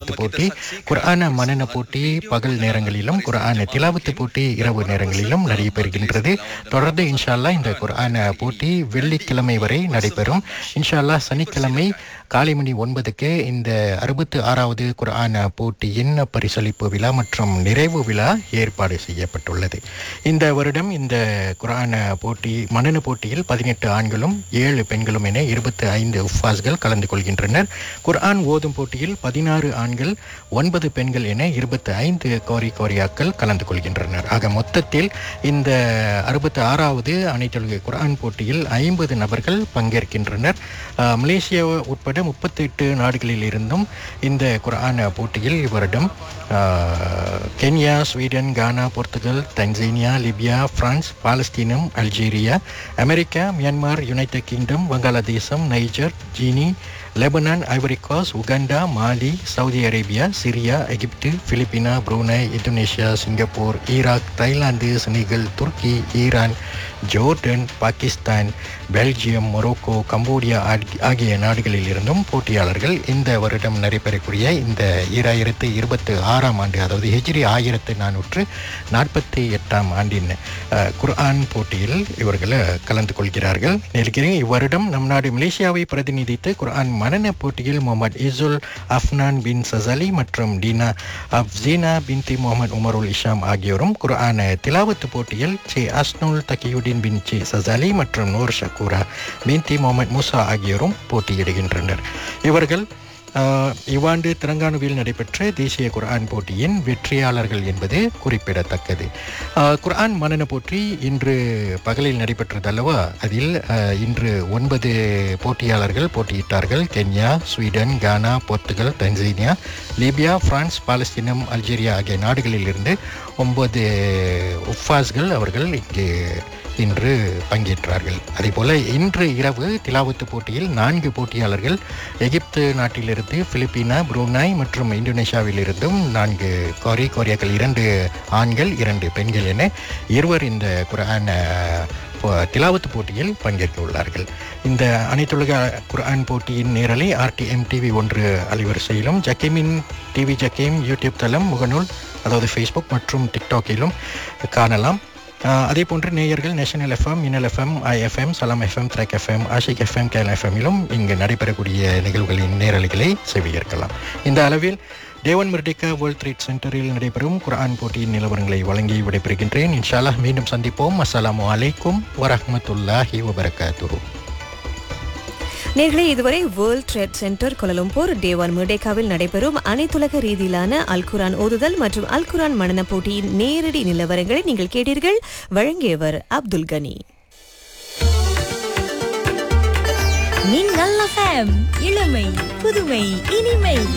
திலாவத்து போட்டி குர்ஆன மனன போட்டி பகல் நேரங்களிலும் குர்ஆன திலாவத்து போட்டி இரவு நேரங்களிலும் நடைபெறுகின்றது தொடர்ந்து இன்ஷா அல்லாஹ் இந்த குர்ஆன போட்டி வெள்ளிக்கிழமை வரை நடைபெறும் இன்ஷா அல்லாஹ் சனிக்கிழமை காலை மணி ஒன்பதுக்கு இந்த அறுபத்து ஆறாவது குர்ஆன போட்டியின் பரிசளிப்பு விழா மற்றும் நிறைவு விழா ஏற்பாடு செய்யப்பட்டுள்ளது இந்த வருடம் இந்த குர்ஆன போட்டி மனன போட்டியில் பதினெட்டு ஆண்களும் ஏழு பெண்களும் என இருபத்தி ஐந்து உஃபாஸ்கள் கலந்து கொள்கின்றனர் குர்ஆன் ஓதும் போட்டியில் பதினாறு ஆண்கள் ஒன்பது பெண்கள் என இருபத்தி ஐந்து கோரி கோரியாக்கள் கலந்து கொள்கின்றனர் ஆக மொத்தத்தில் இந்த அறுபத்தி ஆறாவது அனைத்துலக குர்ஆன் போட்டியில் ஐம்பது நபர்கள் பங்கேற்கின்றனர் அஹ், மலேசியா உட்பட முப்பத்தி எட்டு நாடுகளில் இருந்தும் இந்த குர்ஆன் போட்டியில் இவரிடம் அஹ், Kenya Sweden Ghana Portugal Tanzania Libya France பாலஸ்தீனம் Algeria America Myanmar United Kingdom வங்காளதேசம் Niger Guinea Lebanon Ivory Coast Uganda Mali Saudi Arabia Syria Egypt பிலிப்பினா Brunei Indonesia Singapore Iraq Thailand Senegal Turkey Iran Jordan Pakistan Belgium Morocco Cambodia ஆகி- ஆகிய நாடுகளில் இருந்தும் போட்டியாளர்கள் இந்த வருடம் நடைபெறக்கூடிய இந்த ஈராயிரத்து இருபத்தி ஆறாம் ஆண்டு அதாவது ஹிஜ்ரி ஆயிரத்து நானூற்று நாற்பத்தி எட்டாம் ஆண்டின் அஹ், குர்ஆன் போட்டியில் இவர்கள் கலந்து கொள்கிறார்கள் நினைக்கிறேன் இவ்வருடம் நம் நாடு மலேசியாவை பிரதிநிதித்து குர்ஆன் மனன போட்டியில் முகமது இசுல் அஃப்னான் பின் சசலி மற்றும் டீனா அப்சீனா பின்தி முகமது உமருல் இஷாம் ஆகியோரும் குர்ஆன் திலாவத்து போட்டியில் சே அஸ்னுல் தகியுடின் பின் சே சசலி மற்றும் நூர் ஷக்கூரா பின்தி முகமது மூசா ஆகியோரும் போட்டியிடுகின்றனர் இவர்கள் ஆஹ், இவ்வாண்டு திரங்கானுவில் நடைபெற்ற தேசிய குர்ஆன் போட்டியின் வெற்றியாளர்கள் என்பது குறிப்பிடத்தக்கது ஆஹ், குர்ஆன் மனன போட்டி இன்று பகலில் நடைபெற்றது அல்லவா அதில் ஆஹ், இன்று ஒன்பது போட்டியாளர்கள் போட்டியிட்டார்கள் Kenya Sweden Ghana Portugal Tanzania Libya France பாலஸ்தீனம் அல்ஜீரியா ஆகிய நாடுகளில் இருந்து ஒன்பது உஃபாஸ்கள் அவர்கள் இங்கு இன்று பங்கேற்றார்கள் அதேபோல இன்று இரவு திலாவத்து போட்டியில் நான்கு போட்டியாளர்கள் எகிப்து நாட்டிலிருந்து பிலிப்பினா புரூனாய் மற்றும் இந்தோனேஷியாவிலிருந்தும் நான்கு கோரி கோரியாக்கள் இரண்டு ஆண்கள் இரண்டு பெண்கள் என இருவர் இந்த குரான் போ- திலாவத்து போட்டியில் பங்கேற்க உள்ளார்கள் இந்த அனைத்துலக குர்ஆன் போட்டியின் நேரலை ஆர்டிஎம் டிவி ஒன்று அலைவரிசையிலும் ஜக்கீமின் டிவி ஜக்கீம் யூடியூப் தளம் முகநூல் அதாவது ஃபேஸ்புக் மற்றும் டிக்டாக்கிலும் காணலாம் ஆஹ் அதே போன்று நேயர்கள் நேஷனல் எஃப்எம் மினல் FM IFM Salam FM track FM Ashiq FM கேல் எஃப்எம்மிலும் இங்கு நடைபெறக்கூடிய நிகழ்வுகளின் நேரலைகளை செவியேற்கலாம் இந்த அளவில் தேவன் மிர்டிகா வேர்ல்ட் ட்ரேட் சென்டரில் நடைபெறும் குர்ஆன் போட்டியின் நிலவரங்களை வழங்கி விடைபெறுகின்றேன் இன்ஷால்லாஹ் மீண்டும் சந்திப்போம் அஸ்ஸலாமு அலைக்கும் வரஹ்மத்துல்லாஹி வபரகாத்துஹு நேர்களே இதுவரை world trade centre Kuala Lumpur Dewan முடேகாவில் நடைபெறும் அனைத்துலக ரீதியிலான அல்குரான் ஓதுதல் மற்றும் அல்குரான் மனன போட்டியின் நேரடி நிலவரங்களை நீங்கள் கேட்டீர்கள் வழங்கியவர் அப்துல் கனி மின்னல் எஃப்எம் இளமை புதுமை இனிமை